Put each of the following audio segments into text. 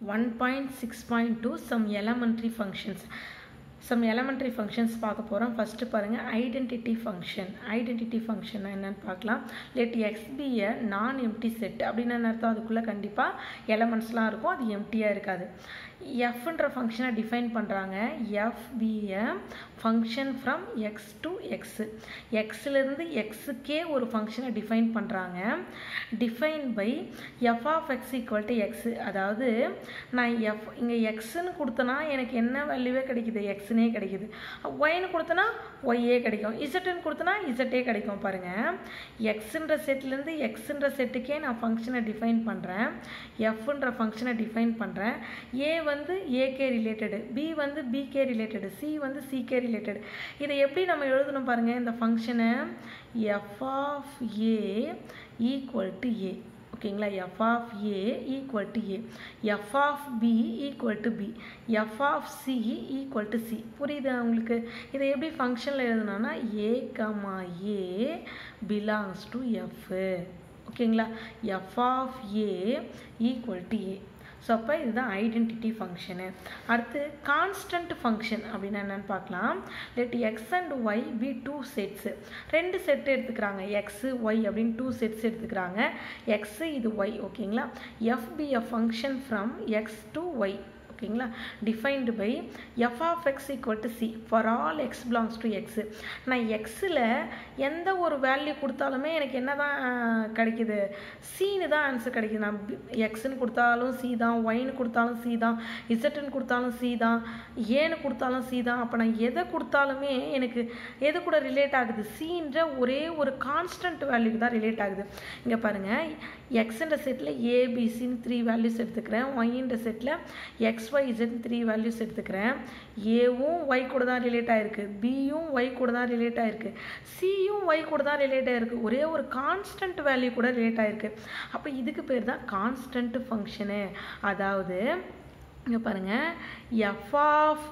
one point six point two some elementary functions some elementary functions பார்க்க போகிறோம் first பாருங்கள் identity function identity function என்னென்னு பார்க்கலாம் let X B எ நான் empty set அப்படின்னு என்ன அர்த்தம் அதுக்குள்ளே கண்டிப்பாக எலமெண்ட்ஸ்லாம் இருக்கும் அது எம்டியாக இருக்காது எஃப்ன்ற ஃபங்க்ஷனை டிஃபைன் பண்ணுறாங்க F be a function from X to X எக்ஸ்லேருந்து எக்ஸுக்கே ஒரு ஃபங்க்ஷனை டிஃபைன் பண்ணுறாங்க define by F of X equal to X அதாவது நான் எஃப் இங்கே எக்ஸுன்னு கொடுத்தனா எனக்கு என்ன வேல்யூவே கிடைக்குது எக்ஸுனே கிடைக்குது ஒய்னு கொடுத்தனா ஒய்யே கிடைக்கும் இசட்டுன்னு கொடுத்தனா இசட்டே கிடைக்கும் பாருங்கள் எக்ஸுன்ற செட்லேருந்து எக்ஸுன்ற செட்டுக்கே நான் ஃபங்க்ஷனை டிஃபைன் பண்ணுறேன் எஃப்ன்ற ஃபங்க்ஷனை டிஃபைன் பண்ணுறேன் ஏ வந்து ஏகே ரிலேட்டடு பி வந்து பிகே ரிலேட்டடு சி வந்து சிகே ரிலேட்டடு இதை எப்படி நம்ம எழுதணும் பாருங்கள் இந்த ஃபங்க்ஷனை F of A equal to A ஓகேங்களா F of A equal to A F of B equal to B F of C equal to C புரியுதா உங்களுக்கு இதை எப்படி ஃபங்க்ஷனில் எழுதுனோன்னா A comma A belongs to F ஓகேங்களா F of A equal to A so அப்போ இதுதான் identity function அடுத்து கான்ஸ்டன்ட் ஃபங்க்ஷன் அப்படின்னா என்னென்னு பார்க்கலாம் let X and Y be two sets ரெண்டு செட் எடுத்துக்கிறாங்க எக்ஸு ஒய் அப்படின்னு டூ செட்ஸ் எடுத்துக்கிறாங்க எக்ஸு இது ஒய் ஓகேங்களா F be a function from X to Y ஓகேங்களா defined by F of X equal to C for all X belongs to X நான் எக்ஸில் எந்த ஒரு வேல்யூ கொடுத்தாலுமே எனக்கு என்ன தான் கிடைக்குது சீனு தான் ஆன்சர் கிடைக்குது நான் எக்ஸ்ன்னு கொடுத்தாலும் சி தான் ஒய்னு கொடுத்தாலும் சி தான் இசட்டுன்னு கொடுத்தாலும் சி தான் ஏன்னு கொடுத்தாலும் சி தான் அப்போ நான் எதை கொடுத்தாலுமே எனக்கு எது கூட ரிலேட் ஆகுது சீன்ற ஒரே ஒரு கான்ஸ்டன்ட் வேல்யூக்கு தான் ரிலேட் ஆகுது இங்கே பாருங்கள் எக்ஸுன்ற செட்டில் ஏபிசின்னு த்ரீ வேல்யூஸ் எடுத்துக்கிறேன் ஒய்ன்ற செட்டில் X Y Z three values எடுத்துக்கிறேன் ஏவும் ஒய் கூட தான் ரிலேட் ஆகிருக்கு பியும் ஒய் கூட தான் ரிலேட் ஆகிருக்கு சியும் ஒய் கூட தான் ரிலேட் ஆகிருக்கு ஒரே ஒரு கான்ஸ்டன்ட் வேல்யூ கூட ரிலேட் ஆகிருக்கு அப்போ இதுக்கு பேர் தான் கான்ஸ்டன்ட் ஃபங்க்ஷனு அதாவது இங்கே பாருங்கள் எஃப் ஆஃப்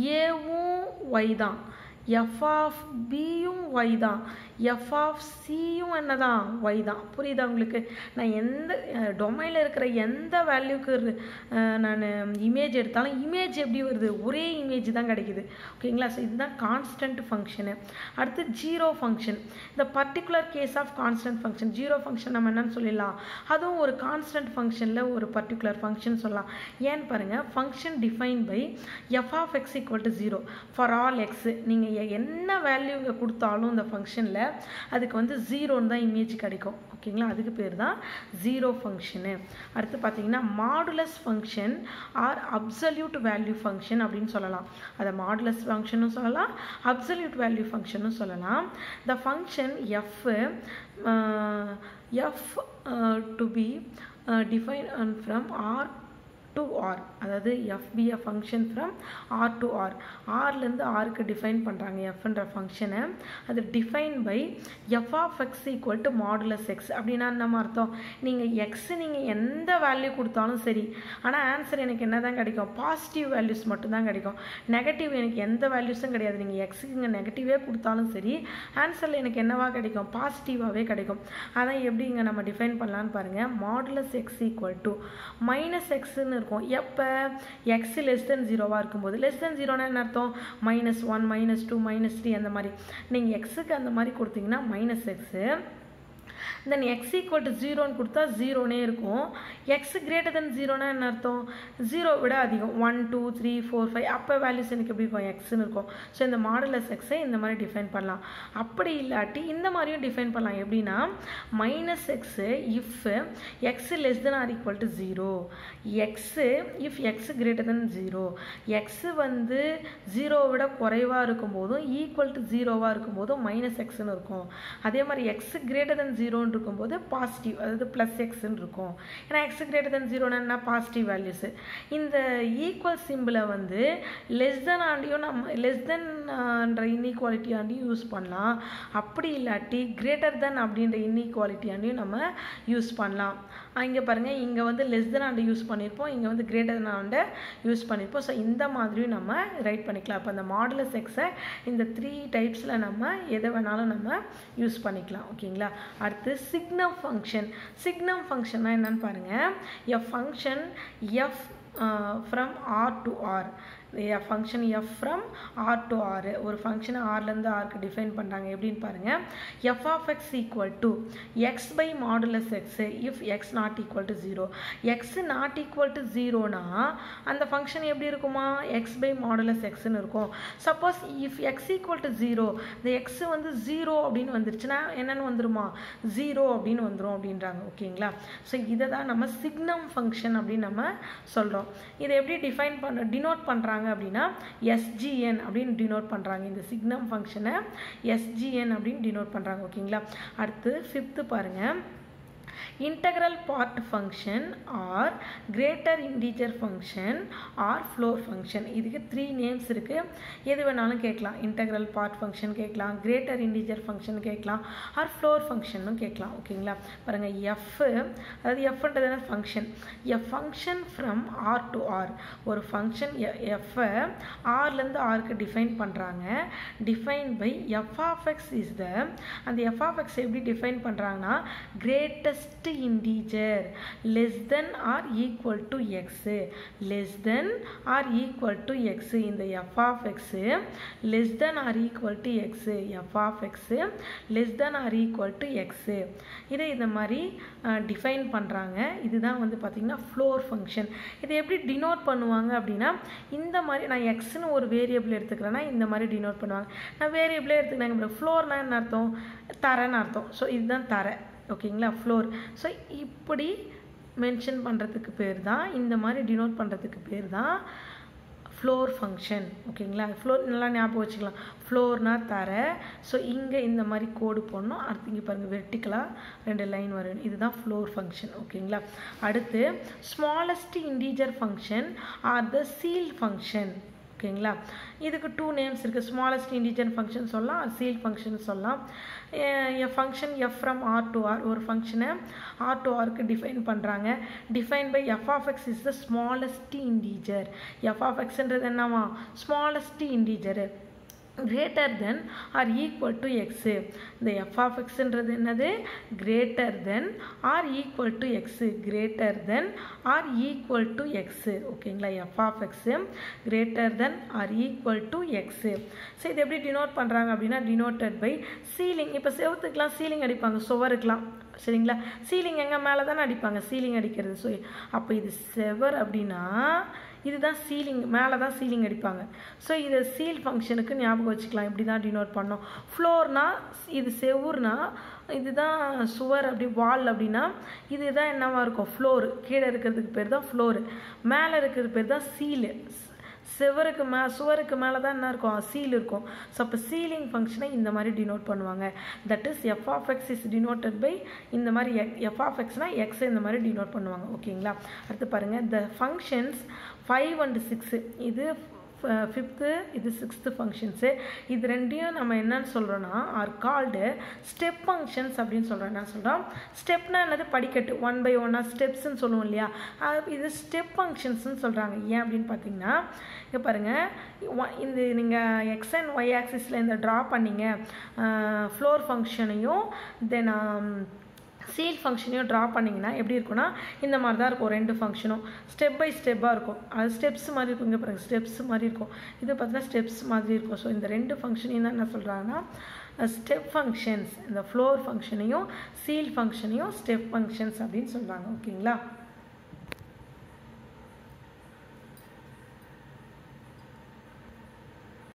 ஏவும் ஒய் தான் எஃப் ஆஃப் பியும் ஒய் தான் எஃப் ஆஃப் சியும் என்ன தான் ஒய் தான் புரியுதா உங்களுக்கு நான் எந்த டொமைனில் இருக்கிற எந்த வேல்யூக்கு நான் இமேஜ் எடுத்தாலும் இமேஜ் எப்படி வருது ஒரே இமேஜ் தான் கிடைக்குது ஓகேங்களா ஸோ இதுதான் கான்ஸ்டன்ட் ஃபங்க்ஷனு அடுத்து ஜீரோ ஃபங்க்ஷன் இந்த particular case of constant function zero function நம்ம என்னன்னு சொல்லிடலாம் அதுவும் ஒரு கான்ஸ்டன்ட் ஃபங்க்ஷனில் ஒரு பர்டிகுலர் ஃபங்க்ஷன் சொல்லலாம் ஏன்னு பாருங்கள் function define by F of X equal to zero for all X நீங்கள் என்ன வேல்யூ இங்கே கொடுத்தாலும் இந்த ஃபங்க்ஷனில் அதுக்கு வந்து ஜீரோன்னு தான் இமேஜ் கிடைக்கும் ஓகேங்களா அதுக்கு பேர் தான் ஜீரோ ஃபங்க்ஷனு அடுத்து பார்த்தீங்கன்னா modulus function or absolute value function அப்படின்னு சொல்லலாம் அதை மாடுலஸ் ஃபங்க்ஷனும் சொல்லலாம் அப்சல்யூட் வேல்யூ ஃபங்க்ஷனும் சொல்லலாம் the function F F to be define from R to R அதாவது எஃபிஏ function from R to R ஆர்லேருந்து ஆருக்கு டிஃபைன் பண்ணுறாங்க எஃப்ன்ற ஃபங்க்ஷனை அது define by F of X equal to modulus X அப்படின்னா நம்ம அர்த்தம் நீங்கள் எக்ஸ் நீங்கள் எந்த வேல்யூ கொடுத்தாலும் சரி ஆனால் ஆன்சர் எனக்கு என்ன தான் கிடைக்கும் பாசிட்டிவ் வேல்யூஸ் மட்டும்தான் கிடைக்கும் நெகட்டிவ் எனக்கு எந்த வேல்யூஸும் கிடையாது நீங்கள் எக்ஸுக்கு இங்கே நெகட்டிவே கொடுத்தாலும் சரி ஆன்சரில் எனக்கு என்னவா கிடைக்கும் பாசிட்டிவாகவே கிடைக்கும் அதான் எப்படி இங்கே நம்ம டிஃபைன் பண்ணலான்னு பாருங்கள் modulus x equal to minus எக்ஸ்ன்னு இருக்கும் எப்போ எக்ஸ் லெஸ் தென் ஜீரோவாக இருக்கும்போது லெஸ் தென் ஜீரோனா என்ன அர்த்தம் minus one minus two minus three அந்த மாதிரி நீங்கள் எக்ஸுக்கு அந்த மாதிரி கொடுத்தீங்கன்னா minus x then x equal to ஜீரோன்னு கொடுத்தா ஜீரோனே இருக்கும் எக்ஸ் கிரேட்டர் தென் ஜீரோனா என்ன அர்த்தம் ஜீரோ விட அதிகம் one two three four five அப்போ வேல்யூஸ் எனக்கு எப்படி இருக்கும் எக்ஸ்னு இருக்கும் ஸோ இந்த மாடலஸ் எக்ஸை இந்த மாதிரி டிஃபைன் பண்ணலாம் அப்படி இல்லாட்டி இந்த மாதிரியும் டிஃபைன் பண்ணலாம் எப்படின்னா minus x if x less than or equal to zero x if x greater than zero x வந்து ஜீரோவை விட குறைவாக இருக்கும்போதும் ஈக்குவல் டு ஜீரோவாக இருக்கும்போதும் மைனஸ் எக்ஸ்னு இருக்கும் அதே மாதிரி எக்ஸ் கிரேட்டர் தென் ஜீரோன்னு இருக்கும்போது பாசிட்டிவ் அதாவது ப்ளஸ் எக்ஸ்ன்னு இருக்கும் ஏன்னா எக்ஸ் கிரேட்டர் தென் ஜீரோனா பாசிட்டிவ் வேல்யூஸு இந்த ஈக்குவல் சிம்பிளை வந்து லெஸ் தென் ஆண்டியும் நம்ம லெஸ் தென்ன்ற இன்இக்வாலிட்டி ஆண்டியும் யூஸ் பண்ணலாம் அப்படி இல்லாட்டி கிரேட்டர் தென் அப்படின்ற இன்இக்வாலிட்டி ஆண்டியும் நம்ம யூஸ் பண்ணலாம் இங்கே பாருங்கள் இங்கே வந்து லெஸ் தென் ஆண்டு யூஸ் பண்ணியிருப்போம் இங்கே வந்து கிரேட்டர் தென் ஆண்டை யூஸ் பண்ணியிருப்போம் ஸோ இந்த மாதிரியும் நம்ம ரைட் பண்ணிக்கலாம் அப்போ அந்த மாடுலஸ் எக்ஸை இந்த த்ரீ டைப்ஸில் நம்ம எதை வேணாலும் நம்ம யூஸ் பண்ணிக்கலாம் ஓகேங்களா அடுத்து சிக்னம் ஃபங்க்ஷன் சிக்னம் ஃபங்க்ஷன்னா என்னன்னு பாருங்கள் a function f from R to R function f from R to R ஒரு ஃபங்க்ஷனை ஆர்லேருந்து ஆருக்கு டிஃபைன் பண்ணுறாங்க எப்படின்னு பாருங்கள் F of X equal to x by modulus x if x not equal to zero x not equal to ஜீரோனா அந்த function எப்படி இருக்குமா எக்ஸ் பை மாடுலஸ் எக்ஸ்னு இருக்கும் suppose if x equal to zero இந்த எக்ஸ் வந்து ஜீரோ அப்படின்னு வந்துருச்சுன்னா என்னென்னு வந்துருமா ஜீரோ அப்படின்னு வந்துடும் அப்படின்றாங்க ஓகேங்களா ஸோ இதை தான் நம்ம சிக்னம் ஃபங்க்ஷன் அப்படின்னு நம்ம சொல்கிறோம் இதை எப்படி டிஃபைன் பண்ண டினோட் பண்ணுறாங்க அப்படின்னா எஸ்ஜிஎன் அப்படின்னு டினோட் பண்ணுறாங்க இந்த சிக்னம் ஃபங்க்ஷனை எஸ்ஜிஎன் அப்படின்னு டினோட் பண்ணுறாங்க ஓகேங்களா அடுத்து ஃபிஃப்த்து பாருங்கள் integral part function or greater integer function or floor function இதுக்கு த்ரீ நேம்ஸ் இருக்குது எது வேணாலும் கேட்கலாம் integral part function கேட்கலாம் greater integer function கேட்கலாம் or floor functionனும் கேட்கலாம் ஓகேங்களா பாருங்கள் எஃப் அதாவது எஃப்ன்றது என்ன function a function from R to R ஒரு ஃபங்க்ஷன் எஃப்ஐ ஆர்லேருந்து ஆருக்கு டிஃபைன் பண்ணுறாங்க define by F of x is the அந்த எஃப் ஆஃப் எக்ஸ் எப்படி டிஃபைன் பண்ணுறாங்கன்னா greatest integer less than or equal to x less than or equal to x இந்த f of x less than or equal to x f of x less than or equal to x இதை இந்த மாதிரி define பண்ணுறாங்க இதுதான் வந்து பார்த்திங்கன்னா floor function இதை எப்படி டினோட் பண்ணுவாங்க அப்படின்னா இந்த மாதிரி நான் எக்ஸ்னு ஒரு வேரியபிள் எடுத்துக்கிறேன்னா இந்த மாதிரி டினோட் பண்ணுவாங்க நான் வேரியபிளே எடுத்துக்கிறேன் ஃப்ளோர்னா என்ன அர்த்தம் தரேன்னு அர்த்தம் ஸோ இதுதான் தரை ஓகேங்களா ஃப்ளோர் ஸோ இப்படி மென்ஷன் பண்ணுறதுக்கு பேர் தான் இந்த மாதிரி டினோட் பண்ணுறதுக்கு பேர் தான் ஃப்ளோர் ஃபங்க்ஷன் ஓகேங்களா ஃப்ளோர் நல்லா ஞாபகம் வச்சுக்கலாம் ஃப்ளோர்னா தர ஸோ இங்கே இந்த மாதிரி கோடு போடணும் அடுத்து இங்கே பாருங்கள் வெர்டிக்கலாக ரெண்டு லைன் வரும் இதுதான் ஃப்ளோர் ஃபங்க்ஷன் ஓகேங்களா அடுத்து smallest integer function or the ceil function ஓகேங்களா இதுக்கு டூ நேம்ஸ் இருக்குது ஸ்மாலஸ்ட் இன்டிஜர் ஃபங்க்ஷன் சொல்லலாம் சீல் ஃபங்க்ஷன் சொல்லலாம் a function f from R to R ஒரு ஃபங்க்ஷனை ஆர் டு ஆருக்கு டிஃபைன் பண்ணுறாங்க define by F of x is the smallest integer f of எக்ஸ்ன்றது என்னவா smallest integer greater than or equal to x இந்த f of எக்ஸுன்றது என்னது greater than or equal to x greater than or equal to x ஓகேங்களா F of x greater than or equal to x so இது எப்படி denote பண்ணுறாங்க அப்படின்னா denoted by ceiling இப்போ செவத்துக்கெலாம் ceiling அடிப்பாங்க சுவருக்கெலாம் சரிங்களா சீலிங் எங்கே மேலே தானே அடிப்பாங்க சீலிங் அடிக்கிறது ஸோ அப்போ இது செவர் அப்படின்னா இதுதான் சீலிங் மேலே தான் சீலிங் அடிப்பாங்க ஸோ இதை சீல் ஃபங்க்ஷனுக்கு ஞாபகம் வச்சுக்கலாம் இப்படி தான் டினோட் பண்ணோம் ஃப்ளோர்னா இது செவுர்னா இதுதான் சுவர் அப்படி வால் அப்படின்னா இதுதான் என்னவா இருக்கும் ஃப்ளோரு கீழே இருக்கிறதுக்கு பேர் தான் ஃப்ளோரு மேலே இருக்கிறது பேர் தான் சீலு செவருக்கு மே சுவருக்கு மேலே தான் என்ன இருக்கும் சீல் இருக்கும் ஸோ அப்போ சீலிங் ஃபங்க்ஷனை இந்த மாதிரி டினோட் பண்ணுவாங்க that is f of x is denoted by இந்த மாதிரி எஃப் ஆஃப் எக்ஸ்னால் எக்ஸ் இந்த மாதிரி டினோட் பண்ணுவாங்க ஓகேங்களா அடுத்து பாருங்கள் the functions five and six இது ஃபிஃப்த்து இது சிக்ஸ்த்து ஃபங்க்ஷன்ஸு இது ரெண்டையும் நம்ம என்னன்னு சொல்கிறோன்னா ஆர் கால்டு ஸ்டெப் ஃபங்க்ஷன்ஸ் அப்படின்னு சொல்கிறோம் என்ன சொல்கிறோம் ஸ்டெப்னா என்னது படிக்கட்டு ஒன் பை ஒன்னாக ஸ்டெப்ஸ்ன்னு சொல்லுவோம் இல்லையா அது இது ஸ்டெப் ஃபங்க்ஷன்ஸ்னு சொல்கிறாங்க ஏன் அப்படின்னு பார்த்தீங்கன்னா இங்கே பாருங்கள் இந்த நீங்கள் எக்ஸ் அண்ட் ஒய் ஆக்சிஸில் இந்த ட்ரா பண்ணிங்க ஃப்ளோர் ஃபங்க்ஷனையும் தென் சீல் ஃபங்க்ஷனையும் ட்ரா பண்ணிங்கன்னா எப்படி இருக்கும்னா இந்த மாதிரி தான் இருக்கும் ரெண்டு ஃபங்க்ஷனும் ஸ்டெப் பை ஸ்டெப்பாக இருக்கும் அது ஸ்டெப்ஸ் மாதிரி இருக்கும் இங்கே பாருங்கள் ஸ்டெப்ஸ் மாதிரி இருக்கும் இது பார்த்தீங்கன்னா ஸ்டெப்ஸ் மாதிரி இருக்கும் ஸோ இந்த ரெண்டு ஃபங்க்ஷனையும் தான் என்ன சொல்கிறாங்கன்னா ஸ்டெப் ஃபங்க்ஷன்ஸ் இந்த ஃப்ளோர் ஃபங்க்ஷனையும் சீல் ஃபங்க்ஷனையும் ஸ்டெப் ஃபங்க்ஷன்ஸ் அப்படின்னு சொல்கிறாங்க ஓகேங்களா